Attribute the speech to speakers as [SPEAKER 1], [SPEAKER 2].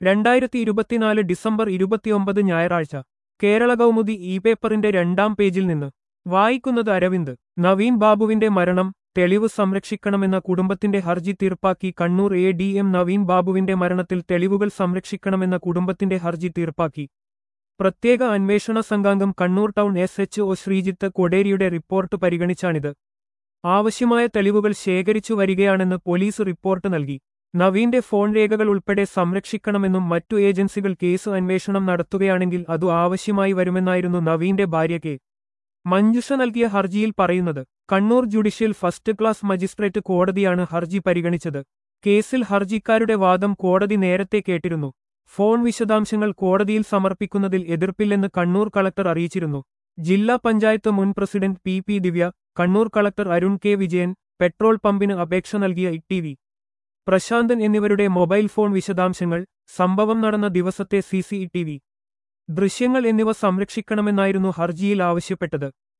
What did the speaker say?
[SPEAKER 1] രണ്ടായിരത്തി ഇരുപത്തിനാല് ഡിസംബർ ഇരുപത്തിയൊമ്പത് ഞായറാഴ്ച കേരള കൗമുദി ഇ പേപ്പറിന്റെ രണ്ടാം പേജിൽ നിന്ന് വായിക്കുന്നത് അരവിന്ദ് നവീൻ ബാബുവിന്റെ മരണം തെളിവ് സംരക്ഷിക്കണമെന്ന കുടുംബത്തിന്റെ ഹർജി തീർപ്പാക്കി Kannur A D M Naveen ബാബുവിന്റെ മരണത്തിൽ തെളിവുകൾ സംരക്ഷിക്കണമെന്ന കുടുംബത്തിന്റെ ഹർജി തീർപ്പാക്കി പ്രത്യേക അന്വേഷണ സംഘാംഗം Kannur town S H O Sreejith കൊടേരിയുടെ റിപ്പോർട്ട് പരിഗണിച്ചാണിത് ആവശ്യമായ തെളിവുകൾ ശേഖരിച്ചു വരികയാണെന്ന് പോലീസ് റിപ്പോർട്ട് നൽകി നവീന്റെ ഫോൺ രേഖകൾ ഉൾപ്പെടെ സംരക്ഷിക്കണമെന്നും മറ്റു ഏജൻസികൾ കേസ് അന്വേഷണം നടത്തുകയാണെങ്കിൽ അതു ആവശ്യമായി വരുമെന്നായിരുന്നു നവീന്റെ ഭാര്യ കെ മഞ്ജുഷ നൽകിയ ഹർജിയിൽ പറയുന്നത് Kannur judicial first class magistrate കോടതിയാണ് ഹർജി പരിഗണിച്ചത് കേസിൽ ഹർജിക്കാരുടെ വാദം കോടതി നേരത്തെ കേട്ടിരുന്നു ഫോൺ വിശദാംശങ്ങൾ കോടതിയിൽ സമർപ്പിക്കുന്നതിൽ എതിർപ്പില്ലെന്ന് കണ്ണൂർ കളക്ടർ അറിയിച്ചിരുന്നു ജില്ലാ പഞ്ചായത്ത് മുൻ president P P Divya Kannur collector Arun K Vijayan petrol പമ്പിന് അപേക്ഷ നൽകിയ ഇ വി പ്രശാന്തൻ എന്നിവരുടെ മൊബൈൽ ഫോൺ വിശദാംശങ്ങൾ സംഭവം നടന്ന ദിവസത്തെ സി സി ടി വി ദൃശ്യങ്ങൾ എന്നിവ സംരക്ഷിക്കണമെന്നായിരുന്നു ഹർജിയിൽ ആവശ്യപ്പെട്ടത്